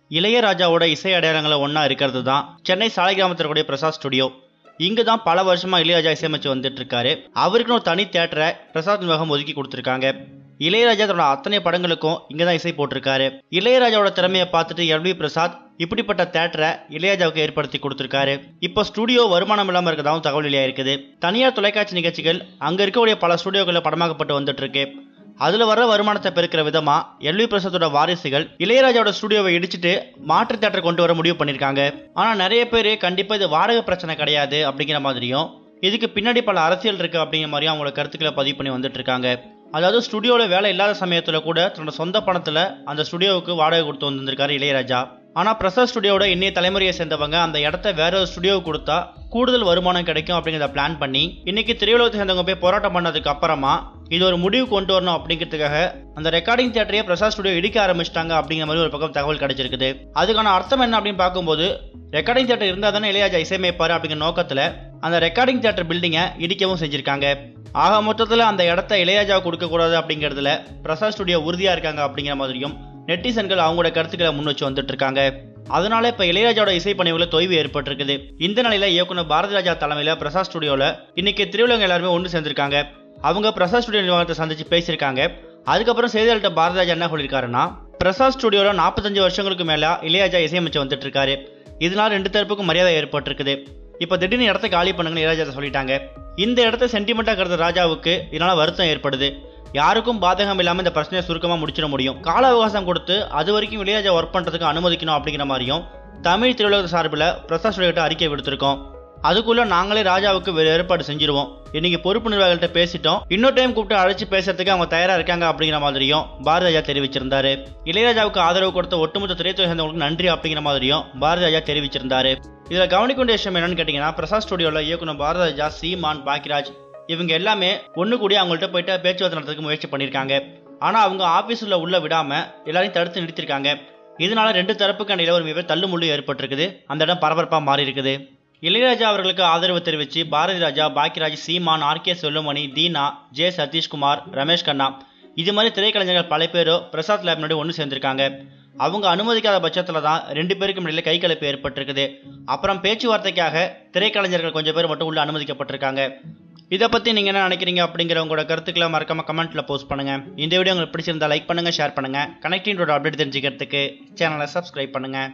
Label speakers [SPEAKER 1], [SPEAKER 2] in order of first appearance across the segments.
[SPEAKER 1] இளையராஜாவோட இசை அடையாளங்களை ஒன்றா இருக்கிறது தான் சென்னை சாலை கிராமத்தில் கூடிய பிரசாத் ஸ்டுடியோ இங்கே தான் பல வருஷமாக இளையராஜா இசையமைச்சு வந்துட்டு இருக்காரு அவருக்குன்னு ஒரு தனி தேட்டரை பிரசாத் நிர்வாகம் ஒதுக்கி கொடுத்துருக்காங்க இளையராஜா தன்னோட அத்தனை படங்களுக்கும் இங்கே தான் இசை போட்டிருக்காரு இளையராஜாவோட திறமையை பார்த்துட்டு எல்வி பிரசாத் இப்படிப்பட்ட தேட்டரை இளையராஜாவுக்கு ஏற்படுத்தி கொடுத்துருக்காரு இப்போ ஸ்டுடியோ வருமானம் இல்லாமல் இருக்கதாகவும் தகவல் வெளியாக இருக்குது தனியார் தொலைக்காட்சி நிகழ்ச்சிகள் அங்கே இருக்கக்கூடிய பல ஸ்டுடியோக்களில் படமாக்கப்பட்டு வந்துட்டு இருக்கு அதுல வர வருமானத்தை பெருக்கிற விதமா எல்வி பிரசாத்தோட வாரிசுகள் இளையராஜாவோட ஸ்டுடியோவை இடிச்சிட்டு மாற்று தேட்டர் கொண்டு வர முடிவு பண்ணிருக்காங்க ஆனா நிறைய பேர் கண்டிப்பா இது வாடகை பிரச்சனை கிடையாது அப்படிங்கிற மாதிரியும் இதுக்கு பின்னாடி பல அரசியல் இருக்கு அப்படிங்கிற மாதிரியும் அவங்களோட கருத்துக்களை பதிவு பண்ணி வந்துட்டு இருக்காங்க அதாவது ஸ்டுடியோவில் வேலை இல்லாத சமயத்தில் கூட தன்னோட சொந்த பணத்தில் அந்த ஸ்டுடியோவுக்கு வாடகை கொடுத்து வந்திருக்காரு இளையராஜா ஆனால் பிரசாத் ஸ்டுடியோட இன்னைய தலைமுறையை சேர்ந்தவங்க அந்த இடத்த வேற ஒரு ஸ்டுடியோவுக்கு கொடுத்தா கூடுதல் வருமானம் கிடைக்கும் அப்படிங்கிறத பிளான் பண்ணி இன்னைக்கு திரையுலகத்தை சேர்ந்தவங்க போய் போராட்டம் பண்ணதுக்கு அப்புறமா இது ஒரு முடிவு கொண்டு வரணும் அப்படிங்கிறதுக்காக அந்த ரெக்கார்டிங் தியேட்டரையே பிரசாத் ஸ்டுடியோ இடிக்க ஆரம்பிச்சிட்டாங்க அப்படிங்கிற மாதிரி ஒரு பக்கம் தகவல் கிடைச்சிருக்குது அதுக்கான அர்த்தம் என்ன அப்படின்னு பார்க்கும்போது ரெக்கார்டிங் தியேட்டர் இருந்தால் தானே இளையராஜா இசையமைப்பார் அப்படிங்கிற நோக்கத்தில் அந்த ரெக்கார்டிங் தியேட்டர் பில்டிங்கை இடிக்கவும் செஞ்சிருக்காங்க ஆக மொத்தத்தில் அந்த இடத்த இளையராஜா கொடுக்கக்கூடாது அப்படிங்கிறதுல பிரசாத் ஸ்டுடியோ உறுதியாக இருக்காங்க அப்படிங்கிற மாதிரியும் நெட்டிசன்கள் அவங்களோட கருத்துக்களை முன் வச்சு வந்துட்டு இருக்காங்க அதனால இப்ப இளையராஜாவோட இசை பணிவுல தொய்வு ஏற்பட்டிருக்குது இந்த நிலையில இயக்குனர் பாரதி ராஜா தலைமையில பிரசாத் ஸ்டுடியோல இன்னைக்கு திருவிழங்க எல்லாருமே ஒன்று சேர்ந்திருக்காங்க அவங்க பிரசாத் ஸ்டுடியோ நிர்வாகத்தை சந்திச்சு பேசியிருக்காங்க அதுக்கப்புறம் செய்தியாளர்கிட்ட பாரதி ராஜா என்ன சொல்லியிருக்காருன்னா பிரசாத் ஸ்டுடியோல நாற்பத்தஞ்சு வருஷங்களுக்கு மேல இளையராஜா இசையமைச்சு வந்துட்டு இருக்காரு இதனால ரெண்டு தரப்புக்கும் மரியாதை ஏற்பட்டிருக்குது இப்போ திடீர்னு இடத்த காலி பண்ணுங்கன்னு இளையராஜா சொல்லிட்டாங்க இந்த இடத்த சென்டிமெண்டா கருத ராஜாவுக்கு இதனால வருத்தம் ஏற்படுது யாருக்கும் பாதகம் இல்லாமல் இந்த பிரச்சனையை சுருக்கமாக முடிச்சிட முடியும் கால அவகாசம் கொடுத்து அது வரைக்கும் இளையராஜா ஒர்க் பண்ணுறதுக்கு அனுமதிக்கணும் அப்படிங்கிற மாதிரியும் தமிழ் திரையுலக சார்பில் பிரசாத் ஸ்டுடியோட்ட அறிக்கை விடுத்திருக்கோம் அதுக்குள்ள நாங்களே ராஜாவுக்கு வேறு ஏற்பாடு செஞ்சிருவோம் இன்னைக்கு பொறுப்பு நிர்வாகிகள்ட்ட பேசிட்டோம் இன்னொரு டைம் கூப்பிட்டு அழைச்சி பேசுறதுக்கு அவங்க தயாரா இருக்காங்க அப்படிங்கிற மாதிரியும் பாரதிராஜா தெரிவிச்சிருந்தாரு இளையராஜாவுக்கு ஆதரவு கொடுத்த ஒட்டுமொத்த திரைத்துறை சேர்ந்தவங்களுக்கு நன்றி அப்படிங்கிற மாதிரியும் பாரதிராஜா தெரிவிச்சிருந்தாரு இதுல கவனிக்க வேண்டிய விஷயம் என்னன்னு கேட்டீங்கன்னா பிரசாத் ஸ்டுடியோல இயக்குனர் பாரதிராஜா சீமான் பாக்கியராஜ் இவங்க எல்லாமே ஒன்று கூடி அவங்கள்ட்ட போயிட்டு பேச்சுவார்த்தை நடத்துறதுக்கு முயற்சி பண்ணியிருக்காங்க ஆனால் அவங்க ஆஃபீஸில் உள்ள விடாமல் எல்லாரையும் தடுத்து நிறுத்திருக்காங்க இதனால ரெண்டு தரப்புக்கு இடையில ஒரு மிக தள்ளுமுள்ளு ஏற்பட்டிருக்குது அந்த இடம் பரபரப்பாக மாறி இருக்குது இளையராஜா அவர்களுக்கு ஆதரவு தெரிவித்து Bharathi Raja Bhagyaraj Seeman R K Sellumani Deena J Sathishkumar Ramesh Kanna இது மாதிரி திரைக்கலைஞர்கள் பல பேரோ பிரசாத் லேப் முன்னாடி ஒன்று சேர்ந்திருக்காங்க அவங்க அனுமதிக்காத பட்சத்தில் தான் ரெண்டு பேருக்கும் இடையில கை கலப்பு ஏற்பட்டிருக்குது அப்புறம் பேச்சுவார்த்தைக்காக திரைக்கலைஞர்கள் கொஞ்சம் பேர் மட்டும் உள்ள அனுமதிக்கப்பட்டிருக்காங்க இதை பற்றி நீங்கள் என்ன நினைக்கிறீங்க அப்படிங்கிற உங்களோட கருத்துக்களை மறக்காம கமெண்ட்டில் போஸ்ட் பண்ணுங்கள் இந்த வீடியோ உங்களுக்கு பிடிச்சிருந்தா லைக் பண்ணுங்கள் ஷேர் பண்ணுங்கள் கனெக்டிங்கோட அப்டேட் தெரிஞ்சுக்கிறதுக்கு சேனலை சப்ஸ்கிரைப் பண்ணுங்கள்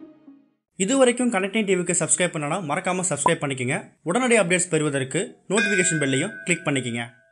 [SPEAKER 2] இது வரைக்கும் கனெக்டிங் டிவிக்கு சப்ஸ்கிரைப் பண்ணனா மறக்காமல் சப்ஸ்கிரைப் பண்ணிக்கங்க உடனடி அப்டேட்ஸ் பெறுவதற்கு நோட்டிஃபிகேஷன் பெல்லையும் கிளிக் பண்ணிக்கங்க